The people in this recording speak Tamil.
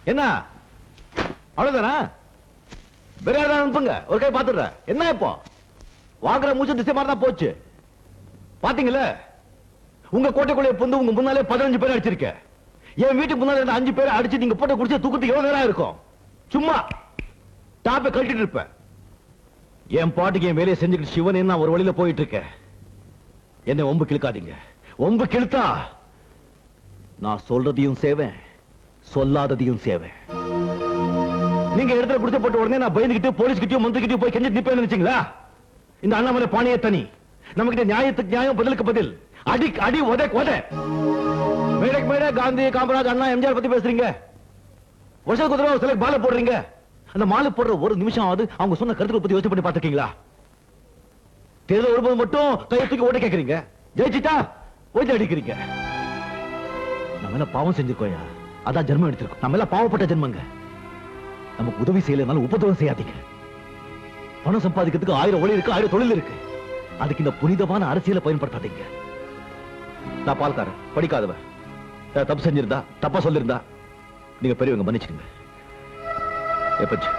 என்ன அவ்வளவுதானா வேற யாராவது அனுப்புங்க ஒரு கை பாத்துடுறேன் என்ன இப்போ வாங்குற மூச்சு திசை மாதிரி தான் போச்சு பாத்தீங்களா உங்க கோட்டைக்குள்ளே புந்து உங்க முன்னாலே பதினஞ்சு பேர் அடிச்சிருக்க என் வீட்டுக்கு முன்னாலே இருந்த அஞ்சு பேரை அடிச்சு நீங்க போட்டு குடிச்சு தூக்கத்துக்கு எவ்வளவு நேரம் இருக்கும் சும்மா டாப்பை கழட்டிட்டு இருப்பேன் என் பாட்டுக்கு என் வேலையை செஞ்சுக்கிட்டு சிவன் நான் ஒரு வழியில போயிட்டு இருக்கேன் என்னை ஒம்பு கிழக்காதீங்க ஒம்பு கிழத்தா நான் சொல்றதையும் சேவேன் சொல்லாததையும் சேவேன் நீங்க இடத்துல குடிச்ச போட்ட உடனே நான் பயந்துகிட்டு போலீஸ் கிட்டயும் மந்திரிக்கிட்டயும் போய் கெஞ்சி நிப்பேன்னு நினைச்சீங்களா இந்த அண்ணாமலை பாணியே தனி நம்ம கிட்ட நியாயத்துக்கு நியாயம் பதிலுக்கு பதில் அடி அடி உத உத மேடைக்கு மேடை காந்தி காமராஜ் அண்ணா எம்ஜிஆர் பத்தி பேசுறீங்க வருஷத்துக்கு ஒரு தடவை சிலருக்கு மாலை போடுறீங்க அந்த மாலை போடுற ஒரு நிமிஷம் ஆகுது அவங்க சொன்ன கருத்துக்களை பத்தி யோசிச்சு பண்ணி பார்த்திருக்கீங்களா தேர்தல் வரும்போது மட்டும் கையை தூக்கி ஓட்ட கேக்குறீங்க ஜெயிச்சிட்டா ஓய்ச்சி அடிக்கிறீங்க நம்ம எல்லாம் பாவம் செஞ்சிருக்கோயா அதான் ஜென்மம் எடுத்திருக்கோம் நம்ம எல்லாம் பாவப்பட்ட ஜென்மங்க நமக்கு உதவி செய்யலைனாலும் உபதவம் செய்யாதீங்க பணம் சம்பாதிக்கிறதுக்கு ஆயிரம் ஒளி இருக்கு ஆயிரம் தொழில் இருக்கு அதுக்கு இந்த புனிதமான அரசியலை பயன்படுத்தாதீங்க நான் பால்காரன் படிக்காதவன் ஏதாவது தப்பு செஞ்சிருந்தா தப்பா சொல்லிருந்தா நீங்க பெரியவங்க மன்னிச்சுக்கங்க எப்பச்சு